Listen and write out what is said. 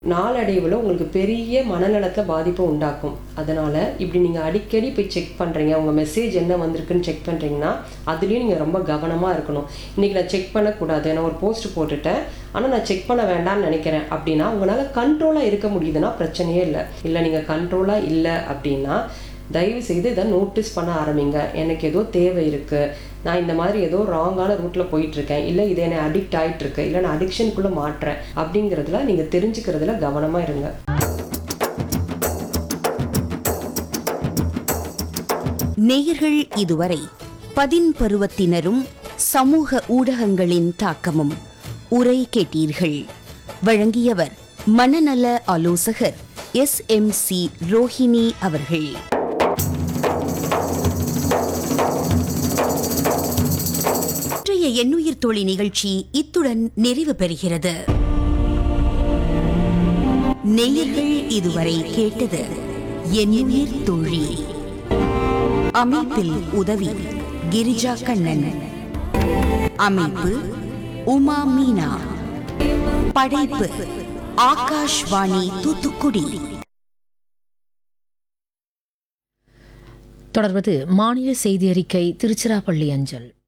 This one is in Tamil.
நாளடைவில் உங்களுக்கு பெரிய மனநலத்தை பாதிப்பை உண்டாக்கும் அதனால் இப்படி நீங்கள் அடிக்கடி போய் செக் பண்ணுறீங்க உங்கள் மெசேஜ் என்ன வந்திருக்குன்னு செக் பண்ணுறீங்கன்னா அதுலேயும் நீங்கள் ரொம்ப கவனமாக இருக்கணும் இன்றைக்கி நான் செக் பண்ணக்கூடாது நான் ஒரு போஸ்ட் போட்டுட்டேன் ஆனால் நான் செக் பண்ண வேண்டாம்னு நினைக்கிறேன் அப்படின்னா உங்களால் கண்ட்ரோலாக இருக்க முடியுதுன்னா பிரச்சனையே இல்லை இல்லை நீங்கள் கண்ட்ரோலாக இல்லை அப்படின்னா தயவு செய்து இதை நோட்டீஸ் பண்ண ஆரம்பிங்க எனக்கு ஏதோ தேவை இருக்குது நான் இந்த மாதிரி ஏதோ ராங்கான ரூட்டில் போயிட்டுருக்கேன் இல்லை இது என்னை அடிக்ட் ஆகிட்டு இருக்கு இல்லை நான் அடிக்ஷனுக்குள்ளே மாட்டுறேன் அப்படிங்கிறதுல நீங்கள் தெரிஞ்சுக்கிறதுல கவனமாக இருங்க நேயர்கள் இதுவரை பதின் பருவத்தினரும் சமூக ஊடகங்களின் தாக்கமும் உரை கேட்டீர்கள் வழங்கியவர் மனநல ஆலோசகர் எஸ் எம் சி ரோஹிணி அவர்கள் இன்றைய எண்ணுயிர் தோழி நிகழ்ச்சி இத்துடன் நிறைவு பெறுகிறது நேயர்கள் இதுவரை கேட்டது எண்ணுயிர் தோழி அமைப்பில் உதவி கிரிஜா கண்ணன் அமைப்பு உமா மீனா படைப்பு ஆகாஷ்வாணி தூத்துக்குடி தொடர்வது மாநில செய்தி அறிக்கை திருச்சிராப்பள்ளி அஞ்சல்